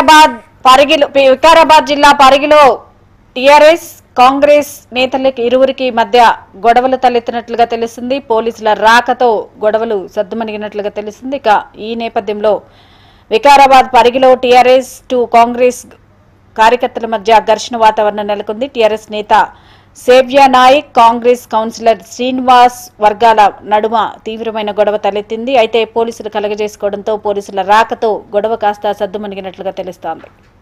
వికారాబాద్ పరిగిలో వికారాబాద్ జిల్లా పరిగిలో టిఆర్ఎస్ కాంగ్రెస్ నేతలకు ఇరువురికి మధ్య గొడవలు తలెత్తినట్లుగా తెలుస్తుంది పోలీసుల రాకతో గొడవలు సద్దుమణిగినట్లుగా తెలుస్తుంది ఇక ఈ నేపథ్యంలో వికారాబాద్ పరిగిలో టిఆర్ఎస్ టు కాంగ్రెస్ కార్యకర్తల మధ్య ఘర్షణ వాతావరణం నెలకొంది టిఆర్ఎస్ నేత సేవ్య నాయక్ కాంగ్రెస్ కౌన్సిలర్ శ్రీనివాస్ వర్గాల నడుమ తీవ్రమైన గొడవ తలెత్తింది అయితే పోలీసులు కలగజేసుకోవడంతో పోలీసుల రాకతో గొడవ కాస్త సద్దుమణిగినట్లుగా తెలుస్తోంది